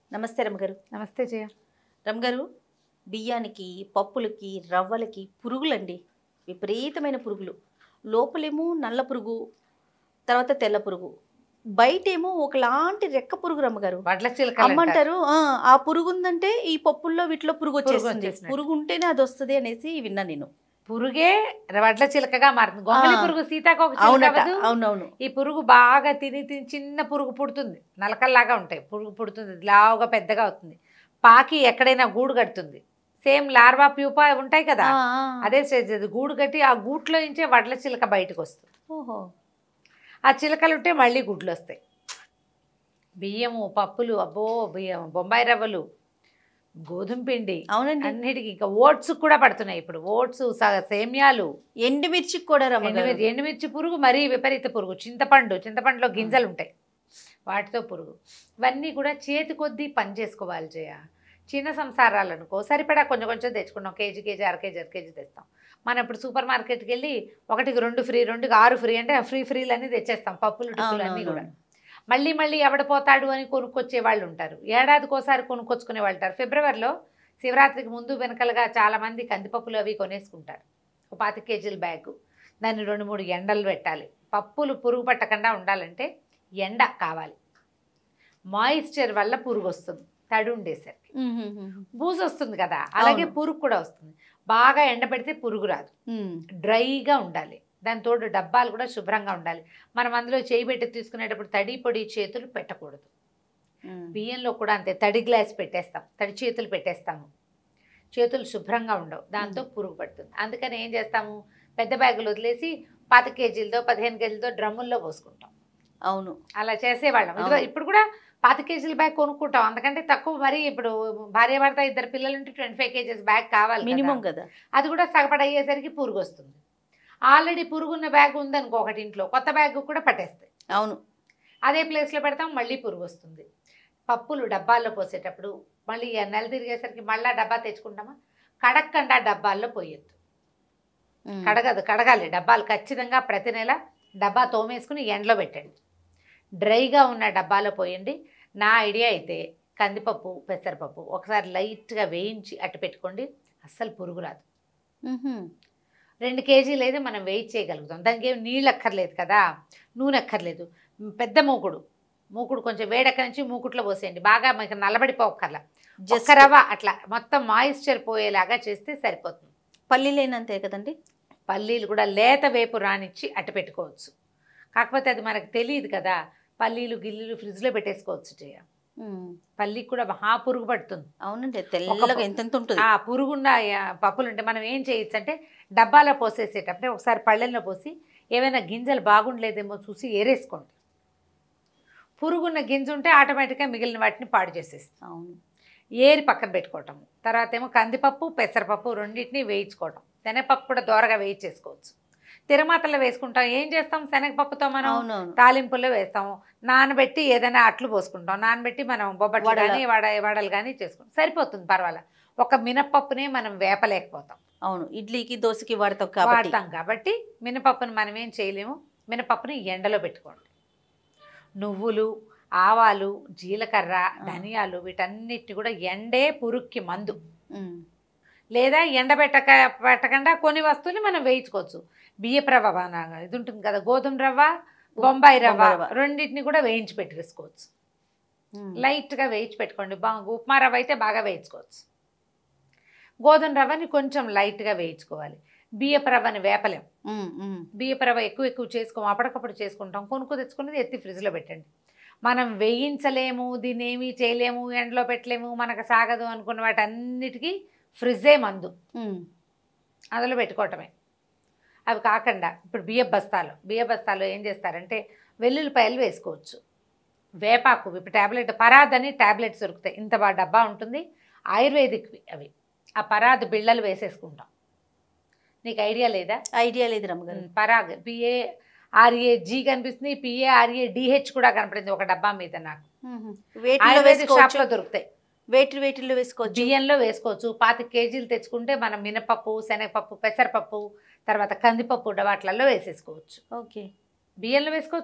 నమస్తే రమ్మగారు నమస్తే జయ రమ్మగారు బియ్యానికి పప్పులకి రవ్వలకి పురుగులండి విపరీతమైన పురుగులు లోపలేమో నల్ల పురుగు తర్వాత తెల్ల పురుగు బయటేమో ఒకలాంటి రెక్క పురుగు రమ్మగారు వడ్ల చిలక అమ్మంటారు "ఆ, ఆ పురుగు ఉందంటే ఈ పప్పుల్లో వీటిలో పురుగు పురుగు వచ్చేస్తుంది వచ్చేసినట్టు. పురుగు ఉంటేనే అది వస్తుంది అనేసి విన్నా నేను పురుగే వడ్ల చిలకగా మారుతుంది గొంగళి ఆ. పురుగు సీతాకోక చిలుక అవునట అవ్వదు? అవునవును ఈ పురుగు బాగా తిని తిని చిన్న పురుగు పుడుతుంది నలకల్లాగా ఉంటాయి పురుగు పుడుతుంది లావుగా పెద్దగా అవుతుంది పాకి ఎక్కడైనా గూడు కడుతుంది సేమ్ లార్వా ప్యూపా ఉంటాయి కదా ఆ, ఆ. అదే స్టేజ్ అది గూడు కట్టి ఆ గూట్లో నుంచే వడ్ల చిలక బయటకు వస్తుంది ఓహో ఆ చిలకలు ఉంటే మళ్ళీ గుడ్లు వస్తాయి బియ్యము పప్పులు అబ్బో బియ్యం బొంబాయి రవ్వలు గోధుమ పిండి అవునండి అన్నిటికీ ఇంకా ఓట్స్ కూడా పడుతున్నాయి ఇప్పుడు ఓట్స్ స- సేమ్యాలు ఎండుమిర్చికి కూడా రమ్మగారు ఎండుమిర్చి ఎండుమిర్చి పురుగు మరీ విపరీత పురుగు చింతపండు చింతపండులో గింజలు ఉంటాయి వాటితో పురుగు ఇవన్నీ కూడా చేతి కొద్దీ పని చేసుకోవాలి చేయ చిన్న సంసారాలు అనుకో సరిపడా కొంచెం కొంచెం తెచ్చుకున్నాం కేజీ కేజీ అర కేజీ అర కేజీ తెస్తాం మనం ఇప్పుడు సూపర్ మార్కెట్కి వెళ్ళి ఒకటికి రెండు ఫ్రీ రెండుకి ఆరు ఫ్రీ అంటే ఫ్రీ ఫ్రీలు అన్నీ తెచ్చేస్తాం పప్పులు టిప్పులు అన్నీ కూడా అవునవును. మళ్ళీ మళ్ళీ ఎవడపోతాడు అని కొనుక్కొచ్చే వాళ్ళు ఉంటారు ఏడాదికోసారి కొనుక్కొచ్చుకునే వాళ్ళు ఉంటారు ఫిబ్రవరిలో శివరాత్రికి ముందు వెనకలుగా చాలామంది కందిపప్పులు అవి కొనేసుకుంటారు ఒక పాతి కేజీల బ్యాగు దాన్ని రెండు మూడు ఎండలు పెట్టాలి పప్పులు పురుగు పట్టకుండా ఉండాలంటే ఎండ కావాలి మాయిశ్చర్ వల్ల పురుగు వస్తుంది తడి ఉండేసరికి ఉమ్, ఉమ్, ఉమ్. బూజు వస్తుంది కదా అలాగే అవును. పురుగు కూడా వస్తుంది బాగా ఎండబెడితే పురుగు రాదు ఉమ్. డ్రైగా ఉండాలి దాని తోడు డబ్బాలు కూడా శుభ్రంగా ఉండాలి మనం అందులో చేయి పెట్టి తీసుకునేటప్పుడు తడి పొడి చేతులు పెట్టకూడదు ఉమ్. బియ్యంలో కూడా అంతే తడి గ్లాస్ పెట్టేస్తాం తడి చేతులు పెట్టేస్తాము చేతులు శుభ్రంగా ఉండవు దాంతో పురుగు పడుతుంది అందుకని ఏం చేస్తాము పెద్ద బ్యాగులు వదిలేసి పాత కేజీలతో పదిహేను కేజీలతో డ్రమ్ముల్లో పోసుకుంటాం అవును అలా చేసేవాళ్ళం ఇదిగో అవును. ఇప్పుడు కూడా పాత కేజీల బ్యాగ్ కొనుక్కుంటాం అందుకంటే తక్కువ మరి ఇప్పుడు భార్య భర్త ఇద్దరు పిల్లలు ఉంటే ట్వంటీ ఫైవ్ కేజీస్ బ్యాగ్ కావాలి కదా. మినిమం కదా అది కూడా సగపడ అయ్యేసరికి పురుగు వస్తుంది ఆల్రెడీ పురుగున్న బ్యాగ్ ఉందనుకో ఒకటి ఇంట్లో కొత్త బ్యాగ్ కూడా పట్టేస్తాయి అవును అదే ప్లేస్లో పెడతాం మళ్ళీ పురుగు వస్తుంది పప్పులు డబ్బాల్లో పోసేటప్పుడు మళ్ళీ ఆ నెల తిరిగేసరికి మళ్ళీ డబ్బా తెచ్చుకుంటామా కడక్కండా డబ్బాల్లో పోయొద్దు ఉమ్. కడగదు కడగాలి డబ్బాలు ఖచ్చితంగా ప్రతి నెల డబ్బా తోమేసుకుని ఎండలో పెట్టండి డ్రైగా ఉన్న డబ్బాలో పోయండి నా ఐడియా అయితే కందిపప్పు పెసరపప్పు ఒకసారి లైట్గా వేయించి అట్టు పెట్టుకోండి అస్సలు పురుగు రాదు ఉహుం. రెండు కేజీలు అయితే మనం వెయిట్ చేయగలుగుతాం దానికి ఏం నీళ్ళు అక్కర్లేదు కదా నూనె అక్కర్లేదు పెద్ద మూకుడు మూకుడు కొంచెం వేడెక్క నుంచి మూకుట్లో పోసేయండి బాగా మీకు నల్లబడిపోకర్లా Just ఒక్క రవ్వ అట్లా మొత్తం మాయిశ్చర్ పోయేలాగా చేస్తే సరిపోతుంది పల్లి లేనంతే కదండి పల్లీలు కూడా లేత వేపు రానిచ్చి అట్టు పెట్టుకోవచ్చు కాకపోతే అది మనకు తెలియదు కదా పల్లీలు గిల్లీలు ఫ్రిడ్జ్లో పెట్టేసుకోవచ్చు చేయ ఉమ్. పల్లీకి కూడా మహా పురుగు పడుతుంది అవునండి తెల్లగా ప- ఎంతెంత ఉంటుంది ఆ పురుగున్న ఆ, పప్పులు ఉంటే మనం ఏం చేయొచ్చు అంటే డబ్బాలో పోసేసేటప్పుడే ఒకసారి పళ్ళెల్లో పోసి ఏమైనా గింజలు బాగుండలేదేమో చూసి ఏరేసుకోండి పురుగున్న గింజ ఉంటే ఆటోమేటిక్గా మిగిలిన వాటిని పాడు చేసేస్తుంది అవును ఏరి పక్కన పెట్టుకోవటం తర్వాత ఏమో కందిపప్పు పెసరపప్పు రెండింటిని వేయించుకోవటం శనగపప్పు కూడా దోరగా వేయించేసుకోవచ్చు తిరమాతలో వేసుకుంటాం ఏం చేస్తాం శనగపప్పుతో మనం అవునవును తాలింపుల్లో వేస్తాం నానబెట్టి ఏదైనా అట్లు పోసుకుంటాం నానబెట్టి మనం బొబ్బట్లు వడల. కానీ వడ వడలు కానీ చేసుకుంటాం సరిపోతుంది పర్వాలేదు ఒక మినపప్పునే మనం వేపలేకపోతాం అవును ఇడ్లీకి దోశకి వాడతాం కాబట్టి వాడతాం కాబట్టి మినపప్పుని మనం ఏం చేయలేము మినపప్పుని ఎండలో పెట్టుకోండి నువ్వులు ఆవాలు జీలకర్ర ధనియాలు వీటన్నిటిని కూడా ఎండే పురుక్కి మందు ఉమ్. లేదా ఎండబెట్టక పెట్టకుండా కొన్ని వస్తువులు మనం వేయించుకోవచ్చు బియ్యపు రవ్వ బాగా ఇది ఉంటుంది కదా గోధుమ రవ్వ బొంబాయి రవ్వ బొంబాయి రవ్వ. రెండింటిని కూడా వేయించి పెట్టేసుకోవచ్చు ఉమ్. లైట్గా వేయించి పెట్టుకోండి బాగా ఉప్మా రవ్వ అయితే బాగా వేయించుకోవచ్చు గోధుమ రవ్వని కొంచెం లైట్గా వేయించుకోవాలి బియ్యపు రవ్వని వేపలేం ఉమ్, ఉమ్. బియ్యపు రవ్వ ఎక్కువ ఎక్కువ చేసుకోము అప్పటికప్పుడు చేసుకుంటాం కొనుక్కు తెచ్చుకున్నది ఎత్తి ఫ్రిడ్జ్లో పెట్టండి మనం వేయించలేము దీన్ని ఏమీ చేయలేము ఎండలో పెట్టలేము మనకు సాగదు అనుకున్న వాటన్నిటికీ ఫ్రిడ్జే మందు ఉమ్. అందులో పెట్టుకోవటమే అవి కాకుండా ఇప్పుడు బియ్య బస్తాలు బియ్య బస్తాలు ఏం చేస్తారంటే వెల్లుల్లిపాయలు వేసుకోవచ్చు వేపాకు ఇప్పుడు ట్యాబ్లెట్ పరాద్ అని ట్యాబ్లెట్స్ దొరుకుతాయి ఇంత బాగా డబ్బా ఉంటుంది ఆయుర్వేదిక్వి అవి ఆ పరాద్ బిళ్ళలు వేసేసుకుంటాం నీకు ఐడియా లేదా ఐడియా లేదు రమ్మగారు ఉమ్, పరాగ్ పిఏ ఆర్ఏ జీ కనిపిస్తుంది పిఏ ఆర్ఏ డిహెచ్ కూడా కనపడింది ఒక డబ్బా మీద నాకు ఉహుం. వేటిల్లో ఆయుర్వేదిక్ వేసుకోవచ్చు షాప్లో దొరుకుతాయి వేటి వేటిల్లో వేసుకోవచ్చు బియ్యంలో వేసుకోవచ్చు పాతి కేజీలు తెచ్చుకుంటే మనం మినపప్పు శనగపప్పు పెసరపప్పు తర్వాత కందిపప్పు వాటిలలో వేసేసుకోవచ్చు ఓకే బియ్యంలో వేసుకోవచ్చు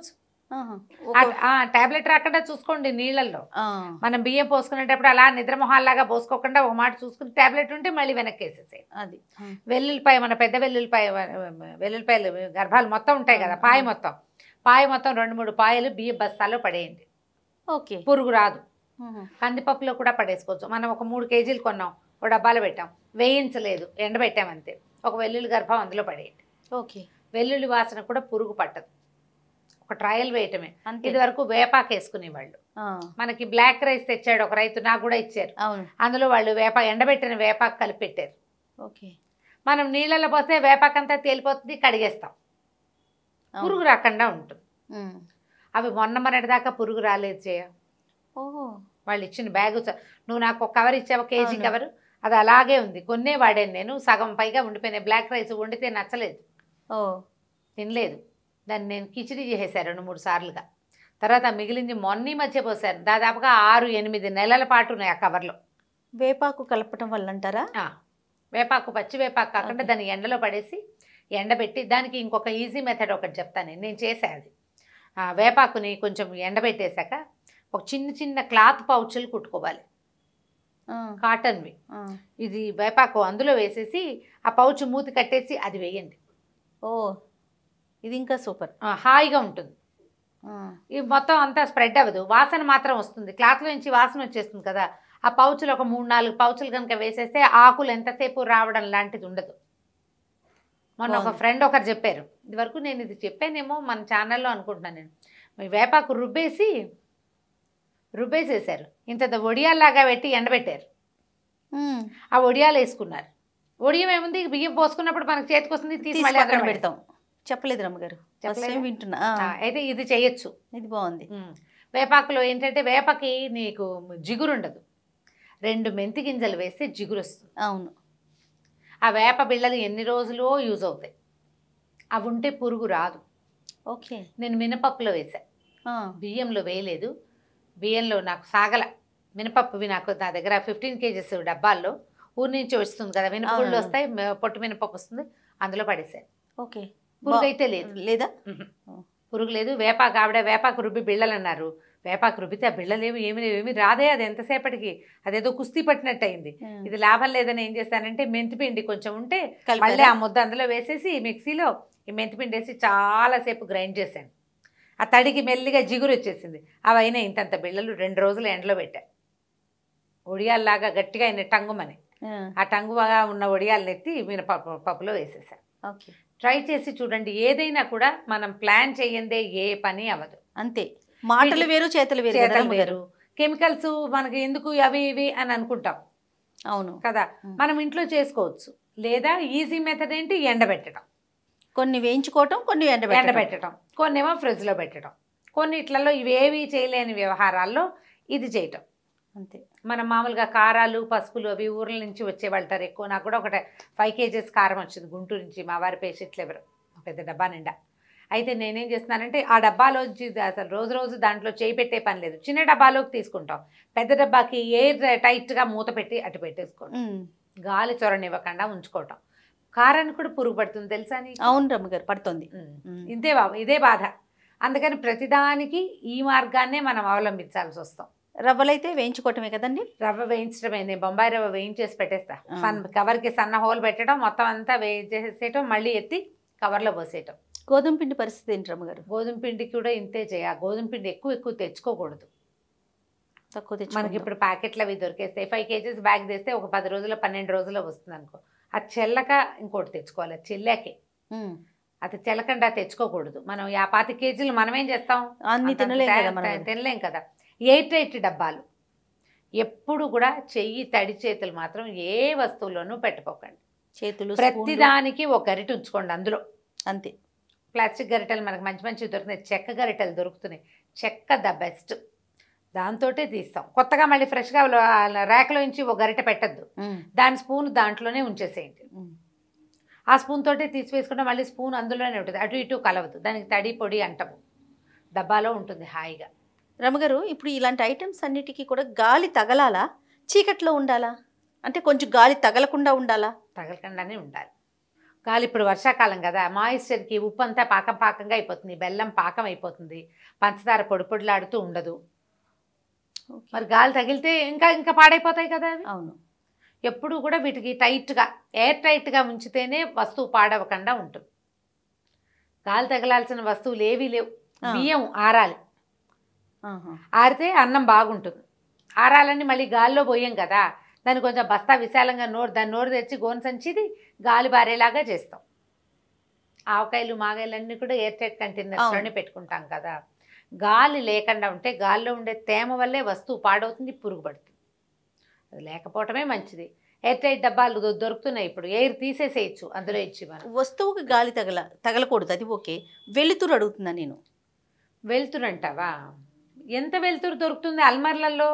ఆహా. ఆ- ఒక- ఆ టాబ్లెట్ రాకుండా చూసుకోండి నీళ్ళల్లో ఆ. మనం బియ్యం పోసుకునేటప్పుడు అలా నిద్రమొహాల్లాగా పోసుకోకుండా ఒక మాట చూసుకుని టాబ్లెట్ ఉంటే మళ్ళీ వెనక్కి వేసేసేయి అది ఆ. వెల్లుల్లిపాయ మన పెద్ద వెల్లుల్లిపాయ వెల్లుల్లిపాయలు గర్భాలు మొత్తం ఉంటాయి కదా ఆ, పాయ ఆ. మొత్తం పాయ మొత్తం రెండు మూడు పాయలు బియ్య బస్తాల్లో పడేయండి ఓకే పురుగు రాదు ఆహా. కందిపప్పులో కూడా పడేసుకోవచ్చు మనం ఒక మూడు కేజీలు కొన్నాం ఒక డబ్బాలో పెట్టాం వేయించలేదు ఎండబెట్టాం అంతే ఒక వెల్లుల్లి గర్భం అందులో పడేయండి ఓకే వెల్లుల్లి వాసన కూడా పురుగు పట్టదు ఒక ట్రయల్ వేయటమే అంతే ఇది వరకు వేపాకు వేసుకునేవాళ్ళు ఆ. మనకి బ్లాక్ రైస్ తెచ్చాడు ఒక రైతు నాకు కూడా ఇచ్చారు అవును అందులో వాళ్ళు వేప ఎండబెట్టిన వేపాకు కలిపి పెట్టారు ఓకే మనం నీళ్ళలో పోస్తే వేపాకంతా తేలిపోతుంది కడిగేస్తాం అవును. పురుగు రాకుండా ఉంటుంది ఉమ్. అవి మొన్న మొన్నటి దాకా పురుగు రాలేదు చేయ ఓహో వాళ్ళు ఇచ్చిన బ్యాగు చ- నువ్వు నాకు ఒక కవర్ ఇచ్చావు కేజీ అవును. కవర్ అది అలాగే ఉంది కొన్నే వాడాను నేను సగం పైగా ఉండిపోయినాయి బ్లాక్ రైస్ వండితే నచ్చలేదు ఓ తినలేదు దాన్ని నేను కిచిడి చేసేసాను రెండు మూడు సార్లుగా తర్వాత మిగిలింది మొన్న ఈ మధ్య పోసాను దాదాపుగా ఆరు ఎనిమిది నెలల పాటు ఉన్నాయి ఆ కవర్లో వేపాకు కలపటం వల్ల అంటారా ఆ, వేపాకు పచ్చి వేపాకు కాకుండా ఓకే. దాన్ని ఎండలో పడేసి ఎండబెట్టి దానికి ఇంకొక ఈజీ మెథడ్ ఒకటి చెప్తాను నేను. నేను చేసే అది ఆ, వేపాకుని కొంచెం ఎండబెట్టేశాక ఒక చిన్న చిన్న క్లాత్ పౌచులు కుట్టుకోవాలి ఆ, కాటన్వి ఆ. ఇది వేపాకు అందులో వేసేసి ఆ పౌచ్ మూతి కట్టేసి అది వేయండి ఓ ఇది ఇంకా సూపర్ ఆ, హాయిగా ఉంటుంది ఆ. ఇది మొత్తం అంతా స్ప్రెడ్ అవ్వదు వాసన మాత్రం వస్తుంది క్లాత్లో నుంచి వాసన వచ్చేస్తుంది కదా ఆ పౌచులు ఒక మూడు నాలుగు పౌచులు కనుక వేసేస్తే ఆకులు ఎంతసేపు రావడం లాంటిది ఉండదు మొన్న ఒక బాగుంది. ఫ్రెండ్ ఒకరు చెప్పారు ఇది వరకు నేను ఇది చెప్పానేమో మన ఛానల్లో అనుకుంటున్నాను నేను మీ వేపాకు రుబ్బేసి రుబ్బేసేసారు ఇంత ఒడియాల్లాగా పెట్టి ఎండబెట్టారు ఉమ్. ఆ ఒడియాలు వేసుకున్నారు ఒడియం ఏముంది బియ్యం పోసుకున్నప్పుడు మనకు చేతికి వస్తుంది తీసి తీసి మళ్ళీ పక్కన అందులో పెడతాం చెప్పలేదు రమ్మగారు ఫస్ట్ చెప్పలేదా? టైం వింటున్నా ఆ, ఆ, అయితే ఇది చేయొచ్చు ఇది బాగుంది ఉమ్. వేపాకులో ఏంటంటే వేపకి నీకు జిగురు ఉండదు రెండు మెంతి గింజలు వేస్తే జిగురు వస్తుంది అవును ఆ వేప బిళ్ళలు ఎన్ని రోజులో యూజ్ అవుతాయి అవి ఉంటే పురుగు రాదు ఓకే నేను మినపప్పులో వేసా ఆ, బియ్యంలో వేయలేదు బియ్యంలో నాకు సాగల మినపప్పువి నాకు నా దగ్గర ఫిఫ్టీన్ కేజెస్ డబ్బాల్లో ఊరి నుంచి వస్తుంది కదా మినపగుళ్ళు అవును. వస్తాయి మ- పొట్టు మినపప్పు వస్తుంది అందులో పడేసాను ఓకే పురుగు బా- అయితే లేదు లేదా ఉహు. పురుగు లేదు వేపాకు ఆవిడ వేపాకు రుబ్బి బిళ్ళలు అన్నారు వేపాకు రుబ్బితే ఆ బిళ్ళలేమి ఏమి లేవు ఏమి రాదే అది ఎంతసేపటికి అదేదో కుస్తీ పట్టినట్టు అయింది ఉమ్. ఇది లాభం లేదని ఏం చేస్తానంటే మెంతిపిండి కొంచెం ఉంటే కలిపారా? మళ్ళీ ఆ ముద్ద అందులో వేసేసి మిక్సీలో ఈ మెంతిపిండి వేసి చాలాసేపు గ్రైండ్ చేశాను ఆ తడికి మెల్లిగా జిగురు వచ్చేసింది అవి అయినా ఇంతంత బిళ్ళలు రెండు రోజులు ఎండలో పెట్టా ఒడియాల్లాగా గట్టిగా అయిన టంగుమని ఆ, ఆ టంగుగా ఉన్న ఒడియాలను ఎత్తి మినపప్పు పప్పులో వేసేసాను ఓకే ట్రై చేసి చూడండి ఏదైనా కూడా మనం ప్లాన్ చేయందే ఏ పని అవ్వదు అంతే మాటలు వీటి- వేరు చేతలు వేరు కదా చేతలు రమ్మగారు? వేరు కెమికల్స్ మనకి ఎందుకు అవి ఇవి అని అనుకుంటాం అవును కదా ఉం. మనం ఇంట్లో చేసుకోవచ్చు లేదా ఈజీ మెథడ్ ఏంటి ఎండబెట్టడం కొన్ని వేయించుకోవటం కొన్ని ఎండబెట్టడం ఎండబెట్టడం కొన్ని ఏమో ఫ్రిడ్జ్లో పెట్టడం కొన్నిట్లలో ఇవేవి చేయలేని వ్యవహారాల్లో ఇది చేయటం అంతే మనం మామూలుగా కారాలు పసుపులు అవి ఊర్ల నుంచి వచ్చే వెళ్తారు ఎక్కువ నాకు కూడా ఒకటి ఫైవ్ కేజెస్ కారం వచ్చింది గుంటూరు నుంచి మా వారి పేషెంట్లు ఎవరు ఒక పెద్ద డబ్బా నిండా అయితే నేనేం చేస్తున్నానంటే ఆ డబ్బాలోంచి అసలు రోజు రోజు దాంట్లో చేయి పెట్టే పని లేదు చిన్న డబ్బాలోకి తీసుకుంటాం పెద్ద డబ్బాకి ఎయిర్ టైట్గా మూత పెట్టి అటు పెట్టేసుకోండి ఉమ్. గాలి చొరనివ్వకుండా ఉంచుకోవటం కారానికి కూడా పురుగు పడుతుంది తెలుసా నీకు అవును రమ్మగారు పడుతుంది ఉమ్. ఉమ్. ఇంతే బాబు ఇదే బాధ అందుకని ప్రతిదానికి ఈ మార్గాన్నే మనం అవలంబించాల్సి వస్తాం రవ్వలైతే వేయించుకోవటమే కదండి రవ్వ వేయించడమే నేను బొంబాయి రవ్వ వేయించేసి పెట్టేస్తా ఆ. సన్ కవర్కి సన్న హోల్ పెట్టడం మొత్తం అంతా వేయించేసేయటం మళ్ళీ ఎత్తి కవర్లో పోసేయటం గోధుమ పిండి పరిస్థితి ఏంటి రమ్మగారు గోధుమ పిండి కూడా ఇంతే చేయ గోధుమ పిండి ఎక్కువ ఎక్కువ తెచ్చుకోకూడదు తక్కువ మనకి తెచ్చుకుందాం. ఇప్పుడు ప్యాకెట్లు అవి దొరికేస్తాయి ఫైవ్ కేజీస్ బ్యాగ్ తెస్తే ఒక పది రోజుల్లో పన్నెండు రోజుల్లో వస్తుంది అనుకో అది చెల్లక ఇంకోటి తెచ్చుకోవాలి అది చెల్లాకే ఉమ్. అది చెల్లకుండా తెచ్చుకోకూడదు మనం యా పాతి కేజీలు మనం ఏం చేస్తాం అన్ని అంత తినలేం తే- కదా మనం తే- తినలేం కదా ఎయిట్ ఎయిట్ డబ్బాలు ఎప్పుడు కూడా చెయ్యి తడి చేతులు మాత్రం ఏ వస్తువులోనూ పెట్టుకోకండి చేతులు ప్రతి స్పూన్లు. దానికి ఒక గరిట ఉంచుకోండి అందులో అంతే ప్లాస్టిక్ గరిటెలు మనకు మంచి మంచి దొరుకుతున్నాయి చెక్క గరిటెలు దొరుకుతున్నాయి చెక్క ద బెస్ట్ దాంతోటే తీస్తాం కొత్తగా మళ్ళీ ఫ్రెష్గా ర్యాక్లో నుంచి ఒక గరిటె పెట్టద్దు ఉమ్. దాని స్పూన్ దాంట్లోనే ఉంచేసేయండి ఉమ్. ఆ స్పూన్ తోటే తీసివేసుకుంటే మళ్ళీ స్పూన్ అందులోనే ఉంటుంది అటు ఇటు కలవదు దానికి తడి పొడి అంటము డబ్బాలో ఉంటుంది హాయిగా రమగారు ఇప్పుడు ఇలాంటి ఐటమ్స్ అన్నిటికీ కూడా గాలి తగలాలా చీకట్లో ఉండాలా అంటే కొంచెం గాలి తగలకుండా ఉండాలా తగలకుండానే ఉండాలి గాలి ఇప్పుడు వర్షాకాలం కదా మాయిశ్చర్కి ఉప్పు అంతా పాకం పాకంగా అయిపోతుంది బెల్లం పాకం అయిపోతుంది పంచదార పొడి పొడిలాడుతూ ఉండదు ఓకే. మరి గాలి తగిలితే ఇంకా ఇంకా పాడైపోతాయి కదా అవి అవును ఎప్పుడు కూడా వీటికి టైట్గా ఎయిర్ టైట్గా ఉంచితేనే వస్తువు పాడవకుండా ఉంటుంది గాలి తగలాల్సిన వస్తువులు ఏవీ లేవు ఆ. బియ్యం ఆరాలి ఆహా. ఆరితే అన్నం బాగుంటుంది ఆరాలని మళ్ళీ గాల్లో పోయాం కదా దాన్ని కొంచెం బస్తా విశాలంగా నోరు దాన్ని నోరు తెచ్చి గోను సంచిది గాలి బారేలాగా చేస్తాం ఆవకాయలు మాగాయలు అన్నీ కూడా ఎయిర్ టైట్ కంటైనర్స్లోనే పెట్టుకుంటాం కదా గాలి లేకుండా ఉంటే గాల్లో ఉండే తేమ వల్లే వస్తువు పాడవుతుంది పురుగు పడుతుంది అది లేకపోవటమే మంచిది ఎయిర్ టైట్ డబ్బాలు దొ- దొరుకుతున్నాయి ఇప్పుడు ఎయిర్ తీసేసేయచ్చు అందులో ఇచ్చి మనం వస్తువుకి గాలి తగల తగలకూడదు అది ఓకే వెలుతురు అడుగుతున్నా నేను వెలుతురు అంటావా ఎంత వెలుతురు దొరుకుతుంది అల్మార్లలో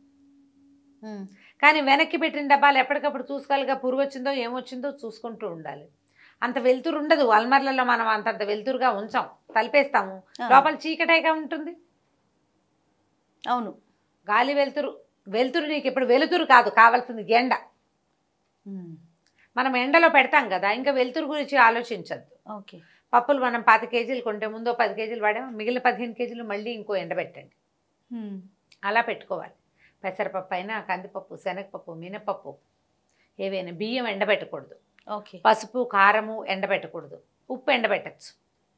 కానీ వెనక్కి పెట్టిన డబ్బాలు ఎప్పటికప్పుడు చూసుకోవాలిగా పురుగు వచ్చిందో ఏమొచ్చిందో చూసుకుంటూ ఉండాలి అంత వెలుతురు ఉండదు అల్మార్లలో మనం అంతంత వెలుతురుగా ఉంచాం తలిపేస్తాము ఆ. లోపల చీకటైగా ఉంటుంది అవును గాలి వెలుతురు వెలుతురు నీకు ఇప్పుడు వెలుతురు కాదు కావాల్సింది ఎండ ఉమ్. మనం ఎండలో పెడతాం కదా ఇంకా వెలుతురు గురించి ఆలోచించద్దు ఓకే పప్పులు మనం పాతి కేజీలు కొంటే ముందో పది కేజీలు వాడాము మిగిలిన పదిహేను కేజీలు మళ్ళీ ఇంకో ఎండబెట్టండి ఉమ్. అలా పెట్టుకోవాలి పెసరపప్పు అయినా కందిపప్పు శనగపప్పు మినపప్పు ఏవైనా బియ్యం ఎండబెట్టకూడదు ఓకే పసుపు కారము ఎండబెట్టకూడదు ఉప్పు ఎండబెట్టచ్చు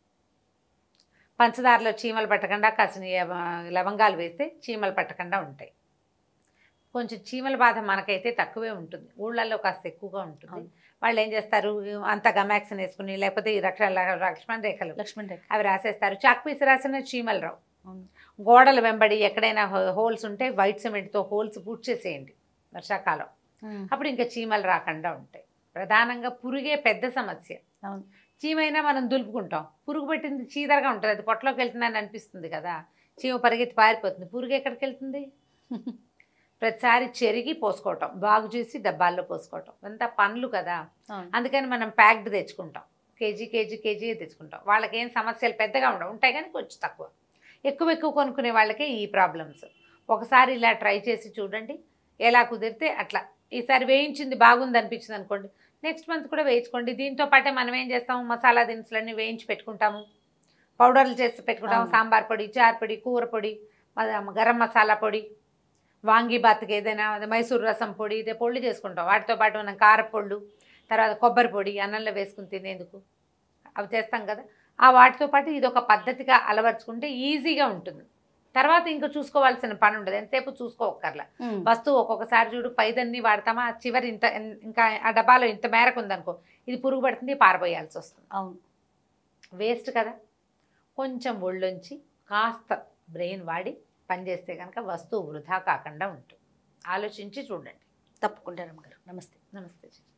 పంచదారలో చీమలు పట్టకుండా కాసిన యవ- లవంగాలు వేస్తే చీమలు పట్టకుండా ఉంటాయి కొంచెం చీమల బాధ మనకైతే తక్కువే ఉంటుంది ఊళ్ళల్లో కాస్త ఎక్కువగా ఉంటుంది అవును. వాళ్ళు ఏం చేస్తారు అంత గమాక్సిన్ వేసుకుని లేకపోతే ఈ రక్ష లక్ష్మణ్ రేఖలు లక్ష్మణ్ రేఖ అవి రాసేస్తారు చాక్ పీస్ రాసిన చీమలు రావు అవును. గోడల వెంబడి ఎక్కడైనా హో- హోల్స్ ఉంటే వైట్ సిమెంట్తో హోల్స్ పూర్తి చేసేయండి వర్షాకాలం ఉమ్. అప్పుడు ఇంకా చీమలు రాకుండా ఉంటాయి ప్రధానంగా పురుగే పెద్ద సమస్య అవును చీమైనా మనం దులుపుకుంటాం పురుగు పెట్టింది చీదరగా ఉంటుంది అది పొట్టలోకి వెళ్తుందని అనిపిస్తుంది కదా చీమ పరిగెత్తి పారిపోతుంది పురుగు ఎక్కడికి వెళ్తుంది ప్రతిసారి చెరిగి పోసుకోవటం బాగు చేసి డబ్బాల్లో పోసుకోవటం అంతా పండ్లు కదా అవును అందుకని మనం ప్యాక్డ్ తెచ్చుకుంటాం కేజీ కేజీ కేజీ తెచ్చుకుంటాం వాళ్ళకి ఏం సమస్యలు పెద్దగా ఉండవు ఉంటాయి కానీ కొంచెం తక్కువ ఎక్కువ ఎక్కువ కొనుక్కునే వాళ్ళకే ఈ ప్రాబ్లమ్స్ ఒకసారి ఇలా ట్రై చేసి చూడండి ఎలా కుదిరితే అట్లా ఈసారి వేయించింది బాగుంది అనిపించింది అనుకోండి నెక్స్ట్ మంత్ కూడా వేయించుకోండి దీంతో పాటే మనం ఏం చేస్తాము మసాలా దినుసులన్నీ వేయించి పెట్టుకుంటాము పౌడర్లు చేసి పెట్టుకుంటాము అవును. సాంబార్ పొడి చార్ పొడి కూర పొడి మ- గరం మసాలా పొడి వాంగి బాత్కి ఏదైనా అదే మైసూర్ రసం పొడి ఇదే పొళ్ళు చేసుకుంటాం వాటితో పాటు మనం కారపొళ్ళు తర్వాత కొబ్బరి పొడి అన్నంలో వేసుకుని తినేందుకు అవి చేస్తాం కదా ఆ వాటితో పాటు ఇది ఒక పద్ధతిగా అలవర్చుకుంటే ఈజీగా ఉంటుంది తర్వాత ఇంకా చూసుకోవాల్సిన పని ఉండదు ఎంతసేపు చూసుకోవక్కర్లా ఉమ్. వస్తువు ఒక్కొక్కసారి చూడు పైదన్ని వాడతామా ఆ చివరి ఇంత ఇంకా ఆ డబ్బాలో ఇంత మేరకు ఉందనుకో ఇది పురుగు పడుతుంది పారబోయాల్సి వస్తుంది అవును వేస్ట్ కదా కొంచెం ఒళ్ళొంచి కాస్త బ్రెయిన్ వాడి పనిచేస్తే కనుక వస్తువు వృధా కాకుండా ఉంటుంది ఆలోచించి చూడండి తప్పకుండా రమ్మగారు నమస్తే నమస్తే